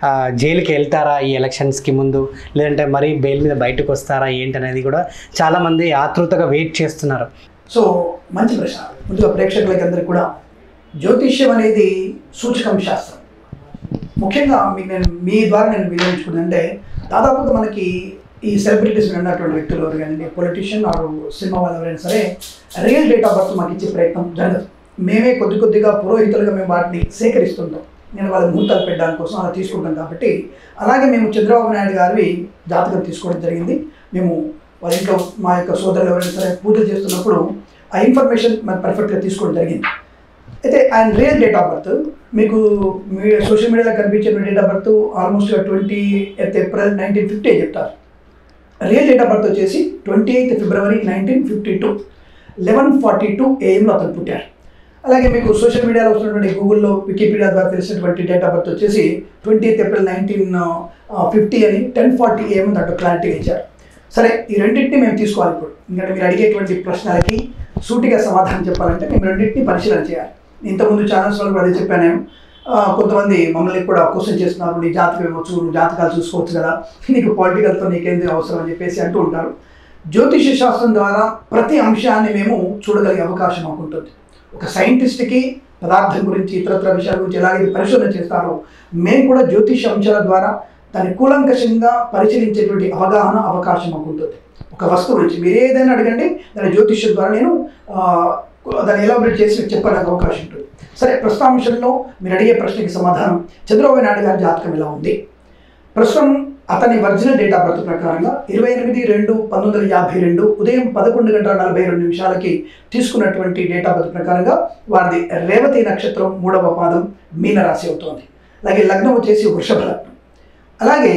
ఆ, జైలుకి వెళ్తారా ఈ ఎలక్షన్స్కి ముందు లేదంటే మరీ బెయిల్ మీద బయటకు వస్తారా ఏంటనేది కూడా చాలామంది ఆతృతగా వెయిట్ చేస్తున్నారు సో మంచి ప్రశ్న ముందుగా ప్రేక్షకులకి అందరికీ కూడా జ్యోతిష్యం అనేది సూచకం శాస్త్రం ముఖ్యంగా మీకు నేను మీ ద్వారా నేను వినియోగించుకుందంటే దాదాపుగా మనకి ఈ సెలబ్రిటీస్ ఉన్నటువంటి వ్యక్తులు ఎవరు కానీ పొలిటీషియన్ ఆరు సినిమా వాళ్ళు ఎవరైనా సరే రియల్ డేట్ ఆఫ్ బర్త్ మాకు ఇచ్చే ప్రయత్నం జరగదు మేమే కొద్ది కొద్దిగా పురోహితులుగా మేము వాటిని సేకరిస్తుంటాం నేను వాళ్ళ ముహూర్తాలు పెట్టడానికి కోసం అలా తీసుకుంటాం కాబట్టి అలాగే మేము చంద్రబాబు నాయుడు గారి జాతకం తీసుకోవడం జరిగింది మేము వాళ్ళ ఇంట్లో మా యొక్క సోదరులు ఎవరైనా సరే పూజలు చేస్తున్నప్పుడు ఆ ఇన్ఫర్మేషన్ మనం పర్ఫెక్ట్గా తీసుకోవడం జరిగింది అయితే ఆయన రియల్ డేట్ ఆఫ్ బర్త్ మీకు మీ సోషల్ మీడియాలో కనిపించే date of birth almost twenty eighth April nineteen fifty చెప్తారు రియల్ డేట్ ఆఫ్ బర్త్ వచ్చేసి twenty eighth February nineteen fifty two eleven forty two ఏఎంలో అతను పుట్టారు అలాగే మీకు సోషల్ మీడియాలో వస్తున్నటువంటి గూగుల్లో వికీపీడియా ద్వారా తెలిసినటువంటి డేట్ ఆఫ్ బర్త్ వచ్చేసి twenty eighth April nineteen fifty అని టెన్ ఫార్టీ ఏఎం దాంట్లో క్లారిటీగా ఇచ్చారు సరే ఈ రెండింటిని మేము తీసుకోవాలి ఇప్పుడు ఎందుకంటే మీరు అడిగేటువంటి ప్రశ్నలకి సూటిగా సమాధానం చెప్పాలంటే మేము రెండింటిని పరిశీలన చేయాలి ఇంతకుముందు ఛానల్స్ వాళ్ళు కూడా అదే చెప్పాను నేను. ఆ, కొంతమంది మమ్మల్ని కూడా క్వశ్చన్ చేస్తున్నారు నీ జాతకం ఇవ్వచ్చు నువ్వు జాతకాలు చూసుకోవచ్చు కదా నీకు పొలిటికల్తో నీకేంది అవసరం అని చెప్పేసి అంటూ ఉంటారు జ్యోతిష శాస్త్రం ద్వారా ప్రతి అంశాన్ని మేము చూడగలిగే అవకాశం మాకు ఉంటుంది ఒక సైంటిస్ట్కి పదార్థం గురించి ఇతరత్ర విషయాల గురించి ఎలాగైతే పరిశోధన చేస్తారో మేము కూడా జ్యోతిష అంశాల ద్వారా దాన్ని కూలంకషంగా పరిశీలించేటువంటి అవగాహన అవకాశం మాకు ఉంటుంది ఒక వస్తువు గురించి మీరు ఏదైనా అడగండి దాని జ్యోతిష్యం ద్వారా నేను ఆ, దాన్ని ఎలాబరేట్ చేసి మీకు చెప్పడానికి అవకాశం ఉంటుంది సరే ప్రస్తుత అంశంలో మీరు అడిగే ప్రశ్నకి సమాధానం చంద్రబాబు నాయుడు గారి జాతకం ఎలా ఉంది ప్రస్తుతం అతని ఒరిజినల్ డేట్ ఆఫ్ బర్త్ ప్రకారంగా ఇరవై ఎనిమిది రెండు పంతొమ్మిది వందల యాభై రెండు ఉదయం పదకొండు గంటల నలభై రెండు నిమిషాలకి తీసుకున్నటువంటి డేట్ ఆఫ్ బర్త్ ప్రకారంగా వారిది రేవతి నక్షత్రం మూడవ పాదం మీనరాశి అవుతోంది అలాగే లగ్నం వచ్చేసి వృషభ లగ్నం అలాగే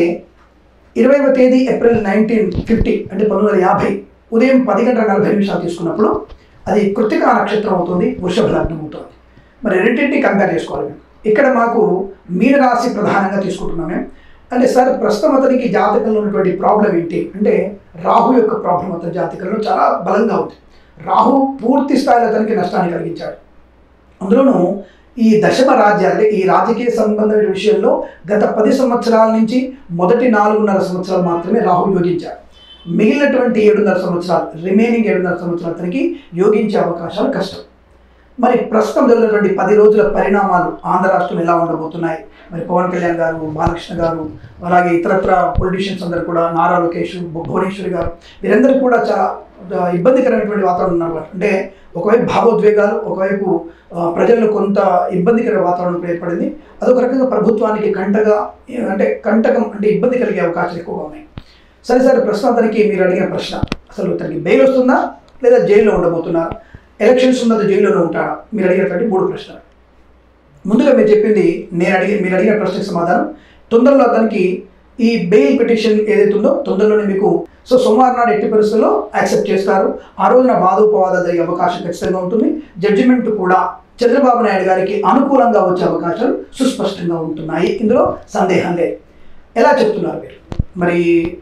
ఇరవైవ తేదీ ఏప్రిల్ నైన్టీన్ ఫిఫ్టీ అంటే పంతొమ్మిది వందల యాభై ఉదయం పది గంటల నలభై నిమిషాలు తీసుకున్నప్పుడు అది కృతికా నక్షత్రం అవుతుంది వృషభ లగ్నం అవుతుంది మరి రెండింటిని కంపేర్ చేసుకోవాలి మేము ఇక్కడ మాకు మీనరాశి ప్రధానంగా తీసుకుంటున్నాం మేము అంటే సార్ ప్రస్తుతం అతనికి జాతకంలో ఉన్నటువంటి ప్రాబ్లం ఏంటి అంటే రాహు యొక్క ప్రాబ్లం అతని జాతకంలో చాలా బలంగా ఉంది రాహు పూర్తి స్థాయిలో అతనికి నష్టాన్ని కలిగించాడు అందులోనూ ఈ దశమ రాజ్యాలు అంటే ఈ రాజకీయ సంబంధమైన విషయంలో గత పది సంవత్సరాల నుంచి మొదటి నాలుగున్నర సంవత్సరాలు మాత్రమే రాహు యోగించాడు మిగిలినటువంటి ఏడున్నర సంవత్సరాలు రిమైనింగ్ ఏడున్నర సంవత్సరాలు అతనికి యోగించే అవకాశాలు కష్టం మరి ప్రస్తుతం జరిగినటువంటి పది రోజుల పరిణామాలు ఆంధ్ర రాష్ట్రం ఎలా ఉండబోతున్నాయి మరి పవన్ కళ్యాణ్ గారు బాలకృష్ణ గారు అలాగే ఇతరత్ర పొలిటీషియన్స్ అందరూ కూడా నారా లోకేష్ భు- భువనేశ్వరి గారు వీరందరూ కూడా చాలా ఆ, ఇబ్బందికరమైనటువంటి వాతావరణం ఉన్నారు అంటే ఒకవైపు భావోద్వేగాలు ఒకవైపు ఆ, ప్రజల్లో కొంత ఇబ్బందికర వాతావరణం కూడా ఏర్పడింది అదొక రకంగా ప్రభుత్వానికి కంటగా అంటే కంటకం అంటే ఇబ్బంది కలిగే అవకాశాలు ఎక్కువగా ఉన్నాయి సరే సరే ప్రస్తుతం అతనికి మీరు అడిగిన ప్రశ్న అసలు అతనికి బెయిల్ వస్తుందా లేదా జైల్లో ఉండబోతున్నారా ఎలక్షన్స్ ఉన్నది జైల్లోనే ఉంటాడా మీరు అడిగినటువంటి మూడు ప్రశ్నలు ముందుగా మీరు చెప్పింది నేను అడిగి మీరు అడిగిన ప్రశ్నకు సమాధానం తొందరలో అతనికి ఈ బెయిల్ పిటిషన్ ఏదైతే ఉందో తొందరలోనే మీకు సో సోమవారం నాడు ఎట్టి పరిస్థితుల్లో యాక్సెప్ట్ చేస్తారు ఆ రోజున వాదోపవాదాలు జరిగే అవకాశం ఖచ్చితంగా ఉంటుంది జడ్జిమెంట్ కూడా చంద్రబాబు నాయుడు గారికి అనుకూలంగా వచ్చే అవకాశాలు సుస్పష్టంగా ఉంటున్నాయి ఇందులో సందేహం లేదు ఎలా చెప్తున్నారు మీరు మరి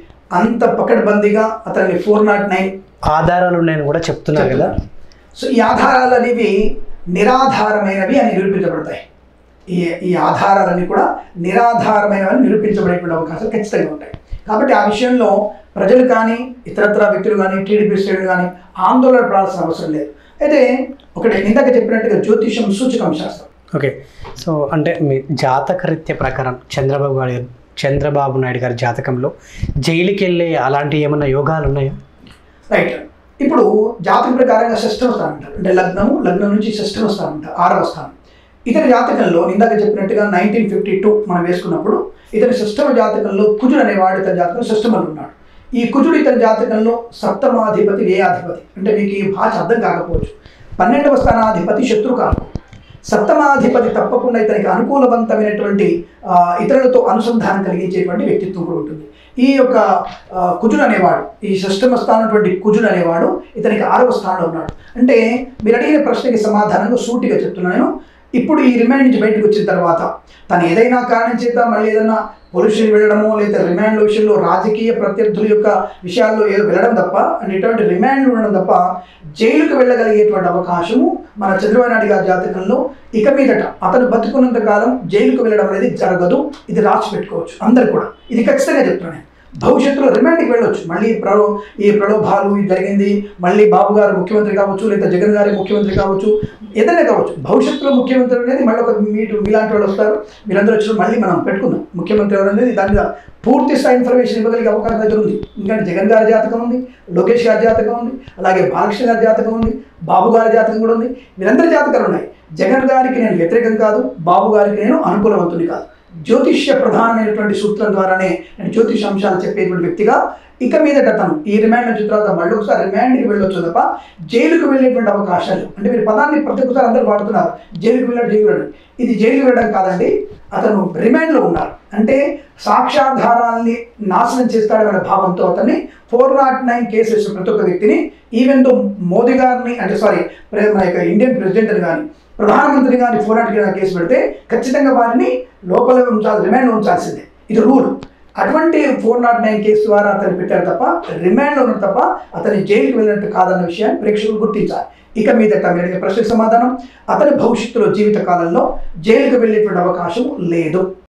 అంత పకడ్బందీగా అతన్ని ఫోర్ నాట్ నైన్ ఆధారాలు ఉన్నాయని కూడా చెప్తున్నారు కదా సో ఈ ఆధారాలు అనేవి నిరాధారమైనవి అని నిరూపించబడతాయి ఈ ఈ ఆధారాలన్నీ కూడా నిరాధారమైనవని నిరూపించబడేటువంటి అవకాశాలు ఖచ్చితంగా ఉంటాయి కాబట్టి ఆ విషయంలో ప్రజలు కానీ ఇతరత్ర వ్యక్తులు కానీ టీడీపీ శ్రేణులు కానీ ఆందోళన పడాల్సిన అవసరం లేదు అయితే ఒకటి ఇందాక చెప్పినట్టుగా జ్యోతిషం సూచకం శాస్త్రం ఓకే సో అంటే మీ జాతకరీత్య ప్రకారం చంద్రబాబు గారి చంద్రబాబు నాయుడు గారి జాతకంలో జైలుకి వెళ్ళే అలాంటి ఏమైనా యోగాలు ఉన్నాయా రైట్ ఇప్పుడు జాతక ప్రకారంగా షష్టమ స్థానం అంటారు అంటే లగ్నము లగ్నం నుంచి షష్టమ స్థానం అంటారు ఆరవ స్థానం ఇతని జాతకంలో ఇందాక చెప్పినట్టుగా నైన్టీన్ ఫిఫ్టీ టూ మనం వేసుకున్నప్పుడు ఇతని షష్టమ జాతకంలో కుజుడు అనేవాడు ఇతని జాతకంలో షష్టమంలో ఉన్నాడు ఈ కుజుడు ఇతని జాతకంలో సప్తమాధిపతి వ్యయాధిపతి అంటే మీకు ఈ భాష అర్థం కాకపోవచ్చు పన్నెండవ స్థానాధిపతి శత్రుకారకం సప్తమాధిపతి తప్పకుండా ఇతనికి అనుకూలవంతమైనటువంటి ఆ, ఇతరులతో అనుసంధానం కలిగించేటువంటి వ్యక్తిత్వం కూడా ఉంటుంది ఈ యొక్క ఆ, కుజుడు అనేవాడు ఈ షష్టమ స్థానటువంటి కుజుడు అనేవాడు ఇతనికి ఆరవ స్థానంలో ఉన్నాడు అంటే మీరు అడిగిన ప్రశ్నకి సమాధానంగా సూటిగా చెప్తున్నాను ఇప్పుడు ఈ రిమాండ్ నుంచి బయటకు వచ్చిన తర్వాత తను ఏదైనా కారణం చేత మళ్ళీ ఏదైనా పోలీస్ స్టేషన్ వెళ్ళడమో లేదా రిమాండ్ విషయంలో రాజకీయ ప్రత్యర్థుల యొక్క విషయాల్లో ఏదో వెళ్ళడం తప్ప అంటే ఇటువంటి రిమాండ్ ఉండడం తప్ప జైలుకు వెళ్ళగలిగేటువంటి అవకాశము మన చంద్రబాబు నాయుడు గారి జాతకంలో ఇక మీదట అతను బతుకున్నంత కాలం జైలుకు వెళ్ళడం అనేది జరగదు ఇది రాసి పెట్టుకోవచ్చు అందరు కూడా ఇది ఖచ్చితంగా చెప్తున్నాను నేను. భవిష్యత్తులో రిమాండ్కి వెళ్ళొచ్చు మళ్ళీ ప్రలో ఈ ప్రలోభాలు ఇది జరిగింది మళ్ళీ బాబు గారు ముఖ్యమంత్రి కావచ్చు లేదా జగన్ గారి ముఖ్యమంత్రి కావచ్చు ఏదైనా కావచ్చు భవిష్యత్తులో ముఖ్యమంత్రి అనేది మళ్ళీ ఒక మీరు మీలాంటి వాళ్ళు వస్తారు మీరందరూ వచ్చిన మళ్ళీ మనం పెట్టుకుందాం ముఖ్యమంత్రి ఎవరు అనేది దాని మీద పూర్తి స్థాయి ఇన్ఫర్మేషన్ ఇవ్వగలిగే అవకాశం అయితే ఉంది ఎందుకంటే జగన్ గారి జాతకం ఉంది లోకేష్ గారి జాతకం ఉంది అలాగే బాలకృష్ణ గారి జాతకం ఉంది బాబు గారి జాతకం కూడా ఉంది వీరందరి జాతకాలు ఉన్నాయి జగన్ గారికి నేను వ్యతిరేకం కాదు బాబు గారికి నేను అనుకూలవంతుని కాదు జ్యోతిష్య ప్రధానమైనటువంటి సూత్రం ద్వారానే నేను జ్యోతిష అంశాలు చెప్పేటువంటి వ్యక్తిగా ఇక మీదట తను ఈ రిమాండ్ వచ్చిన తర్వాత మళ్ళీ ఒకసారి రిమాండ్కి వెళ్ళొచ్చు తప్ప జైలుకు వెళ్ళేటువంటి అవకాశాలు అంటే మీరు పదాన్ని ప్రతి ఒక్కసారి అందరూ వాడుతున్నారు జైలుకు వెళ్ళాడు జైలు వెళ్ళాడు ఇది జైలుకు వెళ్ళడం కాదండి అతను రిమాండ్లో ఉన్నారు అంటే సాక్ష్యాధారాల్ని నాశనం చేస్తాడనే భావంతో అతన్ని ఫోర్ నాట్ నైన్ కేసు వేసిన ప్రతి ఒక్క వ్యక్తిని ఈవెన్ దో మోదీ గారిని అంటే సారీ మన యొక్క ఇండియన్ ప్రెసిడెంట్ కానీ ప్రధానమంత్రి గారి ఫోర్ నాట్ కేసు పెడితే ఖచ్చితంగా వారిని లోపల ఉంచాలి రిమాండ్లో ఉంచాల్సిందే ఇది రూల్ అటువంటి ఫోర్ నాట్ నైన్ కేసు ద్వారా అతన్ని పెట్టారు తప్ప రిమాండ్లో ఉన్నట్టు తప్ప అతని జైలుకి వెళ్ళినట్టు కాదన్న విషయాన్ని ప్రేక్షకులు గుర్తించాలి ఇక మీదట మీరు అడిగే ప్రశ్నకు సమాధానం అతని భవిష్యత్తులో జీవిత కాలంలో జైలుకు వెళ్ళేటువంటి అవకాశం లేదు